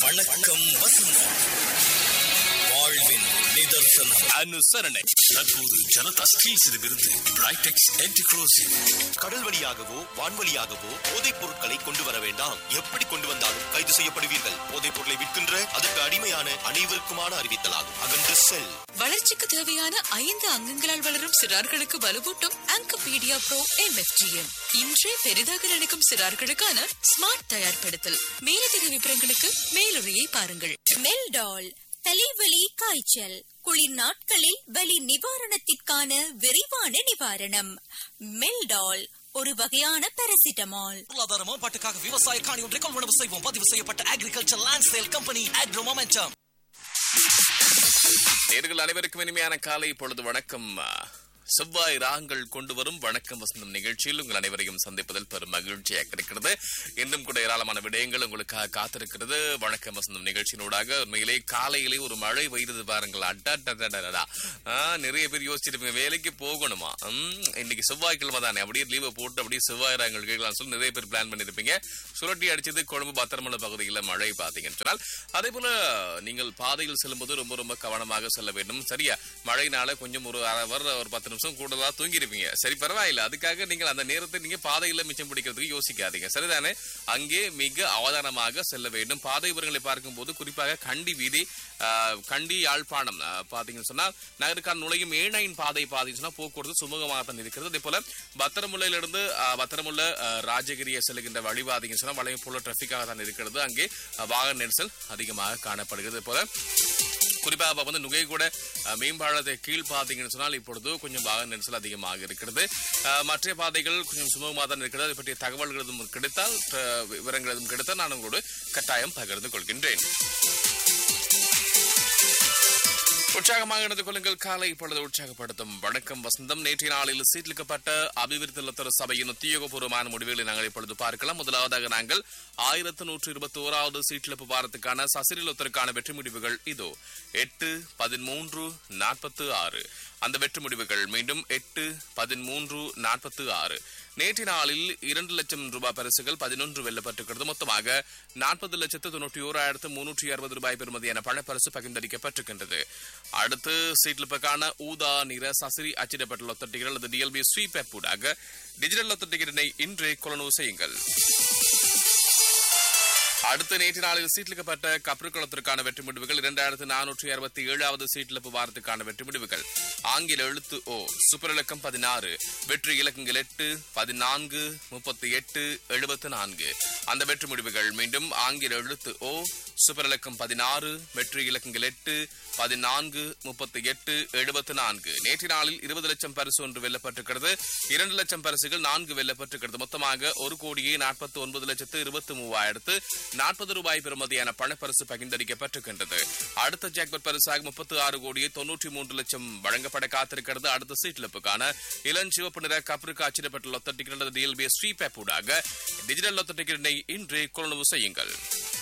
வணக்கம் வசந்தம் வாழ்வின் நிதர்சனம் அனுசரணை தற்போது ஜனதா ஸ்டீல்ஸிடமிருந்து பிரைடெக்ஸ் என்டிக்ரோசிவ் கடல் வழியாகவோ வான்வழியாகவோ போதைப் பொருட்களை கொண்டு வர வேண்டாம் எப்படி கொண்டு வந்தாலும் கைது செய்யப்படுவீர்கள் போதைப் பொருளை விற்கின்ற அதற்கு அடிமையான அனைவருக்குமான அறிவித்தலாகும் அகன்று செல் வளர்ச்சிக்கு தேவையான ஐந்து அங்கங்களால் வளரும் சிறார்களுக்கு வலுவூட்டும் ஆங்கபீடியா ப்ரோ எம்எஃப்ஜிஎம் இன்றே பெரிதாக நினைக்கும் சிறார்களுக்கான ஸ்மார்ட் தயார்படுத்தல் மேலதிக விவரங்களுக்கு மேலுரையை பாருங்கள் மெல்டால் தலைவலி காய்ச்சல் குளிர் நாட்களில் வலி நிவாரணத்திற்கான விரைவான நிவாரணம் மெல்டால் ஒரு வகையான பாராசிட்டமால் பொருளாதார மேம்பாட்டுக்காக விவசாய காணி ஒன்றை கொள்வனவு செய்வோம் பதிவு செய்யப்பட்ட agriculture land sale company agro momentum நேர்கள் அனைவருக்கும் இனிமையான காலை பொழுது வணக்கம் செவ்வாய் ராகங்கள் கொண்டு வரும் வணக்கம் வசந்தம் நிகழ்ச்சியில் உங்கள் அனைவரையும் சந்திப்பதில் பெரும் மகிழ்ச்சியாக கிடைக்கிறது இன்னும் கூட ஏராளமான விடயங்கள் உங்களுக்காக காத்திருக்கிறது வணக்கம் வசந்தம் நிகழ்ச்சியினூடாக உண்மையிலே காலையிலே ஒரு மழை பெய்தது பாருங்கள் அட்டா நிறைய பேர் யோசிச்சிருப்பீங்க வேலைக்கு போகணுமா ம், இன்னைக்கு செவ்வாய்க்கிழமை தானே அப்படியே லீவை போட்டு அப்படியே செவ்வாய் ராகங்கள் கேட்கலாம் சொல்லி நிறைய பேர் பிளான் பண்ணிருப்பீங்க சுரட்டி அடிச்சது கொழும்பு பத்திரமலை பகுதியில் மழை பார்த்தீங்கன்னு சொன்னால் அதே போல நீங்கள் பாதையில் செல்லும்போது ரொம்ப ரொம்ப கவனமாக செல்ல வேண்டும் சரியா மழைனால கொஞ்சம் ஒரு அரை வர ஒரு பத்து நிமிஷம் கூடுதலா தூங்கி இருப்பீங்க சரி பரவாயில்ல அதுக்காக நீங்கள் அந்த நேரத்தை நீங்க பாதையில மிச்சம் பிடிக்கிறதுக்கு யோசிக்காதீங்க சரிதானே அங்கே மிக அவதானமாக செல்ல வேண்டும் பாதை விவரங்களை பார்க்கும்போது குறிப்பாக கண்டி வீதி ஆஹ், கண்டி யாழ்ப்பாணம் ஆஹ், பாத்தீங்கன்னு சொன்னா நகருக்கான நுழையும் ஏனையின் பாதை பாத்தீங்கன்னு சொன்னா போக்குவரத்து சுமூகமாக தான் இருக்கிறது அதே போல பத்திரமுல்லையிலிருந்து ஆஹ், பத்திரமுல்ல ஆஹ், ராஜகிரியை செல்கின்ற வழி பாத்தீங்கன்னு சொன்னா வளையம் போல டிராபிக்காக தான் இருக்கிறது அங்கே ஆஹ், வாகன நெரிசல் அதிகமாக காணப்படுகிறது அதே போல குறிப்பாக இப்ப வந்து நுகை கூட அஹ், மேம்பாலத்தை கீழ் பார்த்தீங்கன்னு சொன்னால் இப்பொழுது கொஞ்சம் வாகன நெரிசல் அதிகமாக இருக்கிறது அஹ், மற்ற பாதைகள் கொஞ்சம் சுமூகமாக தான் இருக்கிறது அதை பற்றிய தகவல்கள் எதுவும் கிடைத்தால் அஹ், விவரங்கள் எதுவும் கிடைத்தால் நான் உங்களோடு கட்டாயம் பகிர்ந்து கொள்கின்றேன் உற்சாகமாக நடந்து கொள்ளுங்கள் காலை இப்பொழுது உற்சாகப்படுத்தும் வணக்கம் வசந்தம் நேற்றைய நாளில் சீட்லிக்கப்பட்ட அபிவிருத்தி லத்தர சபையின் உத்தியோகபூர்வமான முடிவுகளை நாங்கள் இப்பொழுது பார்க்கலாம் முதலாவதாக நாங்கள் ஆயிரத்து நூற்று இருபத்தி ஓராவது சீட்டிழப்பு வாரத்துக்கான சசிரிலொத்தருக்கான வெற்றி முடிவுகள் இதோ எட்டு பதிமூன்று நாற்பத்து ஆறு அந்த வெற்றி முடிவுகள் மீண்டும் எட்டு பதிமூன்று நாற்பத்து ஆறு நேற்றைய நாளில் இரண்டு லட்சம் ரூபாய் பரிசுகள் பதினொன்று வெல்லப்பட்டிருக்கிறது மொத்தமாக நாற்பது லட்சத்து தொண்ணூற்றி ஓராயிரத்து முன்னூற்றி அறுபது ரூபாய் பெறுமதியான பணப்பரிசு பகிர்ந்தளிக்கப்பட்டிருக்கின்றது அடுத்து சீட்லிப்புக்கான ஊதா நிற சசிரி அச்சிடப்பட்ட லொத்தட்டிகள் அல்லது டிஎல்பி ஸ்வீப் ஆப் ஊடாக டிஜிட்டல் லொத்தட்டிகளினை இன்றே கொள்ளனவு செய்யுங்கள் அடுத்த நேற்று நாளில் சீட்லிக்கப்பட்ட கப்ருக்குளத்திற்கான வெற்றி முடிவுகள் இரண்டாயிரத்து நானூற்றி அறுபத்தி ஏழாவது சீட்லிப்பு வாரத்துக்கான வெற்றி முடிவுகள் ஆங்கில எழுத்து ஓ சூப்பர் இலக்கம் பதினாறு வெற்றி இலக்கங்கள் எட்டு பதினான்கு முப்பத்தி எட்டு எழுபத்து நான்கு அந்த வெற்றி முடிவுகள் மீண்டும் ஆங்கில எழுத்து ஓ சூப்பர் இலக்கம் பதினாறு வெற்றி இலக்கங்கள் எட்டு பதினான்கு முப்பத்தி எட்டு எழுபத்து நான்கு நேற்று நாளில் இருபது லட்சம் பரிசு ஒன்று வெல்லப்பட்டிருக்கிறது இரண்டு லட்சம் பரிசுகள் நான்கு வெல்லப்பட்டிருக்கிறது மொத்தமாக ஒரு கோடியே நாற்பத்தி ஒன்பது லட்சத்து இருபத்தி மூவாயிரத்து நாற்பது ரூபாய் பெறுமதியான பணப்பரிசு பகிர்ந்தளிக்கப்பட்டிருக்கின்றது அடுத்த ஜாக்பட் பரிசாக முப்பத்தி ஆறு கோடியே தொன்னூற்றி மூன்று லட்சம் வழங்கப்பட காத்திருக்கிறது அடுத்த சீட்லிப்புக்கான இளஞ்சிவப்பு நிற கப்ருக்கு அச்சிடப்பட்ட லொத்த டிக்கெட் டிஎல்பி ஸ்ரீபேப் ஊடாக டிஜிட்டல் லொத்த டிக்கெட்டினை இன்றே கொள்ளவு செய்யுங்கள்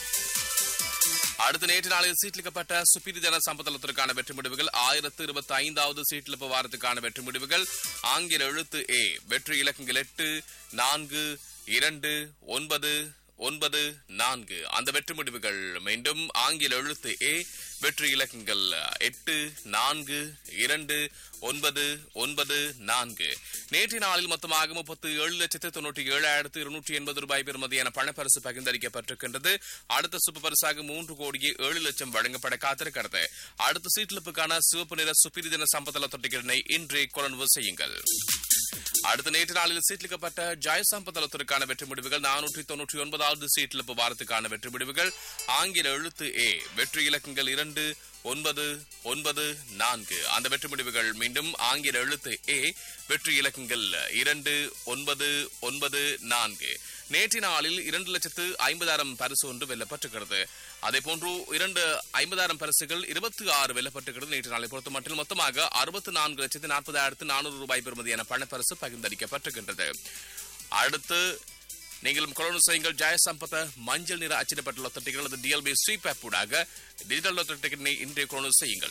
அடுத்த நேற்று நாளில் சீட்லிக்கப்பட்ட சுப்பீரி ஜன சம்பத்தலத்திற்கான வெற்றி முடிவுகள் ஆயிரத்து இருபத்தி ஐந்தாவது சீட்லிப்பு வாரத்துக்கான வெற்றி முடிவுகள் ஆங்கில எழுத்து ஏ வெற்றி இலக்கங்கள் எட்டு நான்கு இரண்டு ஒன்பது ஒன்பது நான்கு அந்த வெற்றி முடிவுகள் மீண்டும் ஆங்கில எழுத்து ஏ வெற்றி இலக்கங்கள் எட்டு நான்கு இரண்டு ஒன்பது ஒன்பது நான்கு நேற்றைய நாளில் மொத்தமாக முப்பத்தி ஏழு லட்சத்து தொண்ணூற்றி ஏழாயிரத்து இருநூற்றி எண்பது ரூபாய் பெறுமதியான பணப்பரிசு பகிர்ந்தளிக்கப்பட்டிருக்கின்றது அடுத்த சுப்பு பரிசாக மூன்று கோடியே ஏழு லட்சம் வழங்கப்பட காத்திருக்கிறது அடுத்த சீட்லிப்புக்கான சிவப்பு நிற சுப்பிரி தின சம்பத்தல தொட்டிகளினை இன்றே கொள்ளவு செய்யுங்கள் அடுத்த நேற்று நாளில் சீட்லிக்கப்பட்ட ஜாய் சம்பத்தலத்திற்கான வெற்றி முடிவுகள் நானூற்றி தொன்னூற்றி ஒன்பதாவது சீட்லிப்பு வாரத்துக்கான வெற்றி முடிவுகள் ஆங்கில எழுத்து ஏ வெற்றி இலக்கங்கள் இரண்டு ஒன்பது ஒன்பது நான்கு அந்த வெற்றி முடிவுகள் மீண்டும் ஆங்கில எழுத்து ஏ வெற்றி இலக்கங்கள் இரண்டு ஒன்பது ஒன்பது நான்கு நேற்று நாளில் இரண்டு லட்சத்து ஐம்பதாயிரம் பரிசு ஒன்று வெல்லப்பட்டிருக்கிறது அதே போன்று இரண்டு ஐம்பதாயிரம் பரிசுகள் இருபத்தி ஆறு வெல்லப்பட்டிருக்கிறது நேற்று நாளை பொறுத்த மட்டும் மொத்தமாக அறுபத்தி நான்கு லட்சத்து நாற்பதாயிரத்து நானூறு ரூபாய் பெறுமதியான பணப்பரிசு பகிர்ந்தளிக்கப்பட்டிருக்கின்றது அடுத்து நீங்களும் கொரோனா செய்யுங்கள் ஜெயசம்பத மஞ்சள் நிற அச்சிடப்பட்ட லொத்தட்டிகள் அல்லது டிஎல்பி ஸ்ரீபேப் ஊடாக டிஜிட்டல் லொத்தட்டிகளை இன்றைய கொரோனா செய்யுங்கள்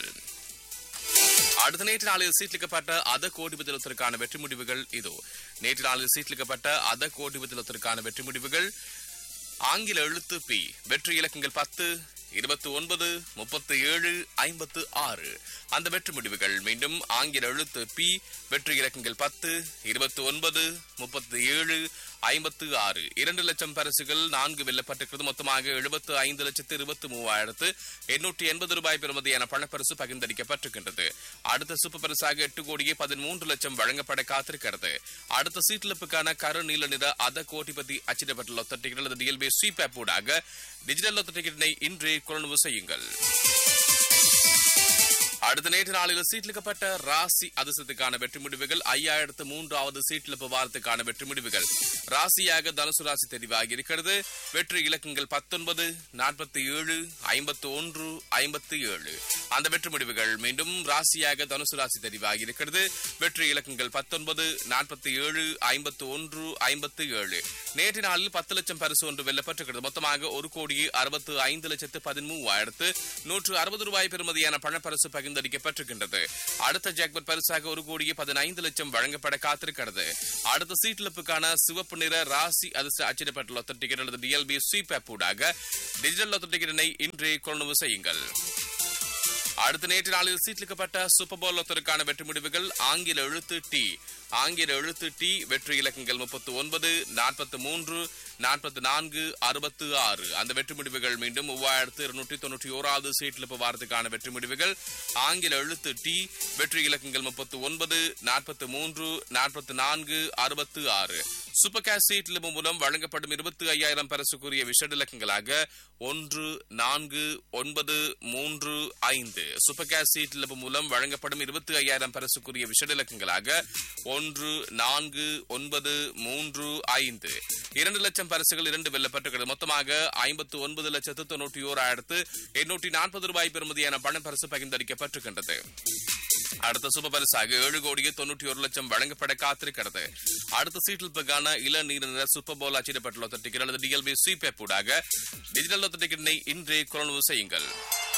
அடுத்த நேற்று நாளில் சீட்லிக்கப்பட்ட அத கோடிபதிலத்திற்கான வெற்றி முடிவுகள் இதோ நேற்று நாளில் சீட்லிக்கப்பட்ட அத கோடிபதிலத்திற்கான வெற்றி முடிவுகள் ஆங்கில எழுத்து பி வெற்றி இலக்கங்கள் பத்து இருபத்தி ஒன்பது முப்பத்தி ஏழு ஐம்பத்து ஆறு அந்த வெற்றி முடிவுகள் மீண்டும் ஆங்கில எழுத்து பி வெற்றி இலக்கங்கள் பத்து இருபத்தி ஒன்பது முப்பத்தி ஏழு ஐம்பத்து ஆறு இரண்டு லட்சம் பரிசுகள் நான்கு வெல்லப்பட்டிருக்கிறது மொத்தமாக எழுபத்து ஐந்து லட்சத்து இருபத்தி மூவாயிரத்து எண்ணூற்றி எண்பது ரூபாய் பெறுமதியான பணப்பரிசு பகிர்ந்தளிக்கப்பட்டிருக்கின்றது அடுத்த சூப்பர் பரிசாக எட்டு கோடியே பதிமூன்று லட்சம் வழங்கப்பட காத்திருக்கிறது அடுத்த சீட்லிப்புக்கான கரு நீல நிற அத கோட்டிபதி அச்சிடப்பட்ட லொத்த டிக்கெட் அல்லது டிஎல்பி ஸ்வீப் ஆப் ஊடாக டிஜிட்டல் லொத்த டிக்கெட்டினை இன்றே கொள்ளுணவு செய்யுங்கள் அடுத்த நேற்று நாளில் சீட்லிக்கப்பட்ட ராசி அதிர்ஷ்டத்துக்கான வெற்றி முடிவுகள் ஐயாயிரத்து மூன்றாவது சீட்லிப்பு வாரத்துக்கான வெற்றி முடிவுகள் ராசியாக தனுசு ராசி தெரிவாகி இருக்கிறது வெற்றி இலக்கங்கள் பத்தொன்பது நாற்பத்தி ஏழு ஐம்பத்து ஒன்று ஐம்பத்தி ஏழு அந்த வெற்றி முடிவுகள் மீண்டும் ராசியாக தனுசு ராசி தெரிவாகி இருக்கிறது வெற்றி இலக்கங்கள் பத்தொன்பது நாற்பத்தி ஏழு ஐம்பத்து ஒன்று ஐம்பத்தி ஏழு நேற்று நாளில் பத்து லட்சம் பரிசு ஒன்று வெல்லப்பட்டிருக்கிறது மொத்தமாக ஒரு கோடியே அறுபத்து ஐந்து லட்சத்து பதிமூவாயிரத்து நூற்று அறுபது ரூபாய் பெறுமதியான பணப்பரிசு பகிர்ந்தளிக்கப்பட்டிருக்கின்றது அடுத்த ஜாக்பட் பரிசாக ஒரு கோடியே பதினைந்து லட்சம் வழங்கப்பட காத்திருக்கிறது அடுத்த சீட்லிப்புக்கான சிவப்பு நிற ராசி அதிர்ஷ்ட அச்சிடப்பட்ட லொத்த டிக்கெட் அல்லது டிஎல்பி ஸ்வீப் ஆப் ஊடாக டிஜிட்டல் லொத்த டிக்கெட்டினை இன்றே கொள்ளுணவு செய்யுங்கள் அடுத்த நேற்று நாளில் சீட்லிக்கப்பட்ட சூப்பர் போல் லொத்தருக்கான வெற்றி முடிவுகள் ஆங்கில எழுத்து டி ஆங்கில எழுத்து டி வெற்றி இலக்கங்கள் முப்பத்து ஒன்பது நாற்பத்து மூன்று நாற்பத்தி நான்கு அறுபத்து ஆறு அந்த வெற்றி முடிவுகள் மீண்டும் மூவாயிரத்து இருநூற்றி தொன்னூற்றி ஓராவது சீட்லிப்பு வாரத்துக்கான வெற்றி முடிவுகள் ஆங்கில எழுத்து டி வெற்றி இலக்கங்கள் முப்பத்து ஒன்பது நாற்பத்து மூன்று நாற்பத்தி நான்கு அறுபத்து ஆறு சூப்பர் கேஷ் சீட்லிப்பு மூலம் வழங்கப்படும் இருபத்தி ஐயாயிரம் பரிசுக்குரிய விஷட இலக்கங்களாக ஒன்று நான்கு ஒன்பது மூன்று ஐந்து சூப்பர் கேஷ் சீட்லிப்பு மூலம் வழங்கப்படும் இருபத்தி ஐயாயிரம் பரிசுக்குரிய விஷட இலக்கங்களாக ஒன்று நான்கு ஒன்பது மூன்று ஐந்து இரண்டு லட்சம் பரிசுகள் இரண்டு வெல்லப்பட்டிருக்கிறது மொத்தமாக ஐம்பத்து ஒன்பது லட்சத்து தொண்ணூற்றி ஓராயிரத்து எண்ணூற்றி நாற்பது ரூபாய் பெறுமதியான பண பரிசு பகிர்ந்தளிக்கப்பட்டிருக்கின்றது அடுத்த சூப்பர் பரிசாக ஏழு கோடியே தொண்ணூற்றி ஒரு லட்சம் வழங்கப்பட காத்திருக்கிறது அடுத்த சீட்டில் இள நீர் நிற சூப்பர் போல் அச்சிடப்பட்ட லொத்த டிக்கெட் அல்லது டிஎல்பி ஸ்வீப் ஊடாக டிஜிட்டல் லொத்த டிக்கெட்டினை இன்றே கொள்ளுணவு செய்யுங்கள்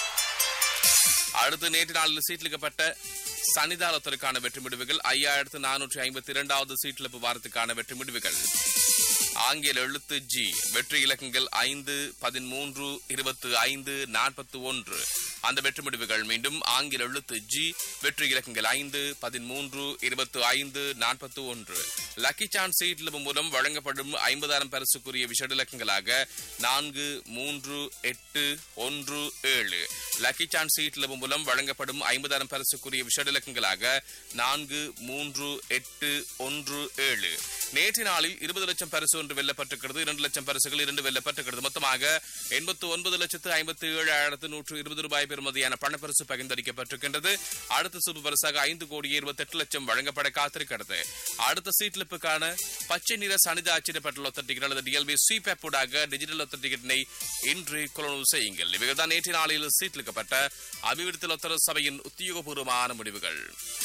அடுத்து நேற்று நாளில் சீட்லிக்கப்பட்ட சனிதாரத்திற்கான வெற்றி முடிவுகள் ஐயாயிரத்து நானூற்றி ஐம்பத்தி இரண்டாவது சீட்லிப்பு வாரத்துக்கான வெற்றி முடிவுகள் ஆங்கில எழுத்து ஜி வெற்றி இலக்கங்கள் ஐந்து பதிமூன்று இருபத்து ஐந்து நாற்பத்தி ஒன்று அந்த வெற்றி முடிவுகள் மீண்டும் ஆங்கில எழுத்து ஜி வெற்றி இலக்கங்கள் ஐந்து பதிமூன்று இருபத்து ஐந்து நாற்பத்தி ஒன்று லக்கி சான்ஸ் சீட்லிப்பு மூலம் வழங்கப்படும் ஐம்பதாயிரம் பரிசுக்குரிய விஷட இலக்கங்களாக நான்கு மூன்று எட்டு ஒன்று ஏழு லக்கி சான்ஸ் சீட்லிப்பு மூலம் வழங்கப்படும் ஐம்பதாயிரம் பரிசுக்குரிய விஷட இலக்கங்களாக நான்கு மூன்று எட்டு ஒன்று ஏழு நேற்று நாளில் இருபது லட்சம் பரிசு ஒன்று வெல்லப்பட்டிருக்கிறது இரண்டு லட்சம் பரிசுகள் இரண்டு வெல்லப்பட்டிருக்கிறது மொத்தமாக எண்பத்து ஒன்பது லட்சத்து ஐம்பத்தி ஏழாயிரத்து நூற்று இருபது ரூபாய் பெறுமதியான பணப்பரிசு பகிர்ந்தளிக்கப்பட்டிருக்கின்றது அடுத்த சூப்பர் பரிசாக ஐந்து கோடி இருபத்தி எட்டு லட்சம் வழங்கப்பட காத்திருக்கிறது அடுத்த சீட்லிப்புக்கான பச்சை நிற சனித அச்சிடப்பட்ட லொத்த டிக்கெட் அல்லது டிஎல்பி ஸ்வீப் ஊடாக டிஜிட்டல் லொத்த டிக்கெட்டினை இன்று கொள்ளுணவு செய்யுங்கள் இவைகள் தான் நேற்று நாளில் சீட்லிக்கப்பட்ட அபிவிருத்தி லொத்தர சபையின் உத்தியோகபூர்வமான முடிவுகள்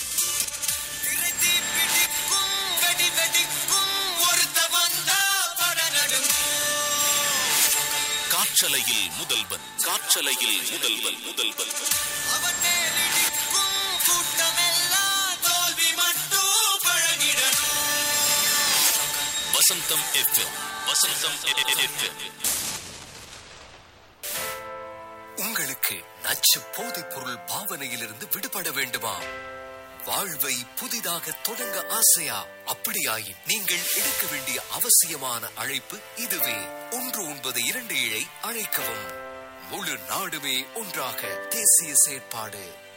காற்றலையில் முதல்வன் காற்றலையில் முதல்வன் முதல்வன் வசந்தம் எஃப்எம் வசந்தம் எஃப்எம் உங்களுக்கு நச்சு போதைப் பொருள் பாவனையிலிருந்து விடுபட வேண்டுமா வாழ்வை புதிதாக தொடங்க ஆசையா அப்படியாயின் நீங்கள் எடுக்க வேண்டிய அவசியமான அழைப்பு இதுவே ஒன்று ஒன்பது இரண்டு ஏழை அழைக்கவும் முழு நாடுமே ஒன்றாக தேசிய செயற்பாடு